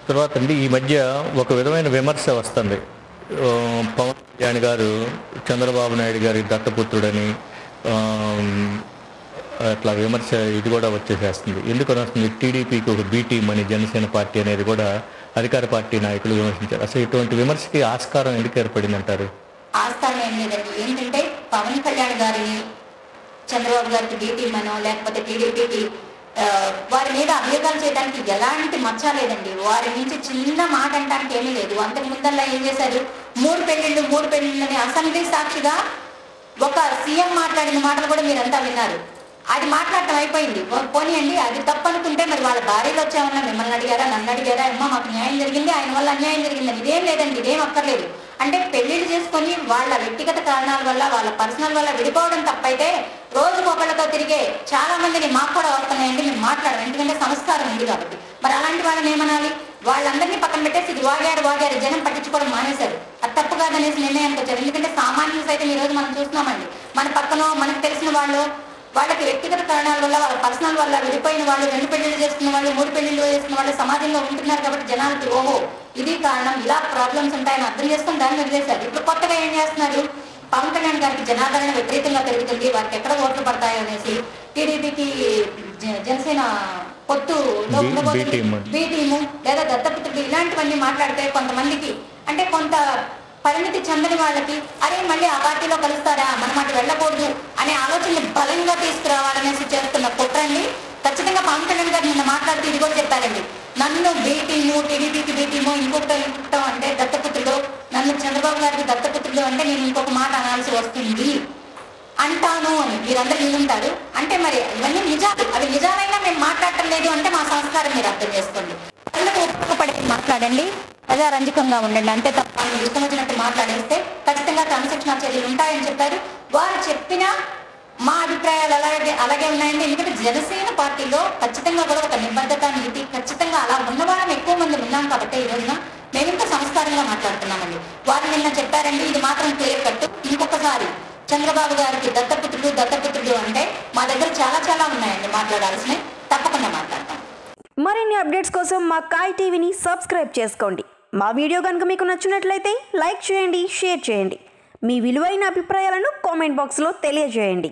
తర్వాత అండి ఈ మధ్య ఒక విధమైన విమర్శ వస్తుంది ఆ, పవన్ కళ్యాణ్ గారు చంద్రబాబు నాయుడు గారి దత్తపుత్రుడని ఆ, అట్లా విమర్శ ఇది కూడా వచ్చేసేస్తుంది ఎందుకు అని వస్తుంది టీడీపీకి ఒక బీ టీం అని జనసేన పార్టీ అనేది కూడా అధికార పార్టీ నాయకులు విమర్శించారు అసలు ఇటువంటి విమర్శకి ఆస్కారం ఎందుకు ఏర్పడింది అంటారు ఆస్థానం ఏం లేదండి ఏంటంటే పవన్ కళ్యాణ్ గారిని చంద్రబాబు గారికి బీటీ మనో లేకపోతే టీడీపీకి వారి మీద అభియోగాలు చేయడానికి ఎలాంటి మచ్చ లేదండి వారి నుంచి చిన్న మాట అంటానికి ఏమీ లేదు అంతకు ముందల్లా ఏం చేశారు మూడు పెళ్లిళ్ళు మూడు పెళ్లిళ్ళు అని అసెంబ్లీ సాక్షిగా ఒక సీఎం మాట్లాడిన మాటలు కూడా మీరంతా విన్నారు అది మాట్లాడటం అయిపోయింది పో- పోనీయండి అది తప్పు అనుకుంటే మరి వాళ్ళ భార్యలు వచ్చామన్నా మిమ్మల్ని అడిగారా నన్ను అడిగారా అమ్మా మాకు న్యాయం జరిగింది ఆయన వల్ల అన్యాయం జరిగిందని ఇదేం లేదండి ఇదేం అక్కర్లేదు అంటే పెళ్లిళ్ళు చేసుకొని వాళ్ళ వ్యక్తిగత కారణాల వల్ల వాళ్ళ పర్సనల్ వల్ల విడిపోవడం తప్పైతే రోజుకు ఒకళ్ళతో తిరిగే చాలా మందిని మాకు కూడా వస్తున్నాయండి మేము మాట్లాడడం ఎందుకంటే సంస్కారం ఉంది కాబట్టి మరి అలాంటి వాళ్ళని ఏమనాలి వాళ్ళందరినీ పక్కన పెట్టేసి ఇది వాగారు వాగారు జనం పట్టించుకోవడం మానేశారు అది తప్పు కాదనేసి నిర్ణయానికి వచ్చారు ఎందుకంటే సామాన్యులు సైతం ఈ రోజు మనం చూస్తున్నామండి మన పక్కన మనకు తెలిసిన వాళ్ళు వాళ్ళకి వ్యక్తిగత కారణాల వల్ల వాళ్ళ పర్సనల్ వల్ల విడిపోయిన వాళ్ళు రెండు పెళ్లిళ్ళు చేసుకున్న వాళ్ళు మూడు పెళ్లిళ్ళు చేసుకున్న వాళ్ళు సమాజంలో ఉంటున్నారు కాబట్టి జనాలకి ఓహో ఇది కారణం ఇలా ప్రాబ్లమ్స్ ఉంటాయని అర్థం చేసుకుని దాన్ని వదిలేశారు ఇప్పుడు కొత్తగా ఏం చేస్తున్నారు పవన్ కళ్యాణ్ గారికి జనాదరణ విపరీతంగా పెరుగుతుంది వారికి ఎక్కడ ఓట్లు పడతాయో అనేసి టీడీపీకి జ- జనసేన పొత్తు B- B team. B team లేదా దత్తపుత్రుడు ఇలాంటివన్నీ మాట్లాడితే కొంతమందికి అంటే కొంత పరిమితి చెందని వాళ్ళకి అరే మళ్ళీ ఆ పార్టీలో కలుస్తారా మనం అటు వెళ్ళకూడదు అనే ఆలోచనని బలంగా తీసుకురావాలనేసి చేస్తున్న కుట్రండి ఖచ్చితంగా పవన్ కళ్యాణ్ గారు నిన్న మాట్లాడుతూ ఇది కూడా చెప్పారండి నన్ను బీటీము టీడీపీకి బీటీము ఇంకొకటి ఇంకొకటి అంటే దత్తపుత్రుడు నన్ను చంద్రబాబు గారికి దత్తపుత్రుడు అంటే నేను ఇంకొక మాట అనాల్సి వస్తుంది అంటాను అని మీరందరూ వినుంటారు అంటే మరి ఇవన్నీ నిజాలు అవి నిజాలైనా మేము మాట్లాడటం లేదు అంటే మా సంస్కారం మీరు అర్థం చేసుకోండి అందరూ ఉపయోగపడే మాట్లాడండి ప్రజారంజకంగా ఉండండి అంతే తప్ప మీరు ఇష్టం వచ్చినట్టు మాట్లాడేస్తే ఖచ్చితంగా క్రమశిక్షణ చర్యలు ఉంటాయని చెప్పారు వారు చెప్పిన మా అభిప్రాయాలు అలాగే అలాగే ఉన్నాయండి ఎందుకంటే జనసేన పార్టీలో ఖచ్చితంగా కూడా ఒక నిబద్ధత నీతి ఖచ్చితంగా అలా ఉన్నవాళ్ళం ఎక్కువ మంది ఉన్నాం కాబట్టి ఈ రోజున మేము ఇంకా సంస్కారంగా మాట్లాడుతున్నామండి వారు నిన్న చెప్పారండి ఇది మాత్రం క్లియర్ కట్టు ఇంకొకసారి చంద్రబాబు గారికి దత్తపుత్రుడు దత్తపుత్రుడు అంటే మా దగ్గర చాలా చాలా ఉన్నాయండి మాట్లాడాల్సినవి తప్పకుండా మాట్లాడతాం మరిన్ని అప్డేట్స్ కోసం మా కాయ్ టీవీని సబ్స్క్రైబ్ చేసుకోండి మా వీడియో కనుక మీకు నచ్చినట్లయితే లైక్ చేయండి షేర్ చేయండి మీ విలువైన అభిప్రాయాలను కామెంట్ బాక్స్లో తెలియజేయండి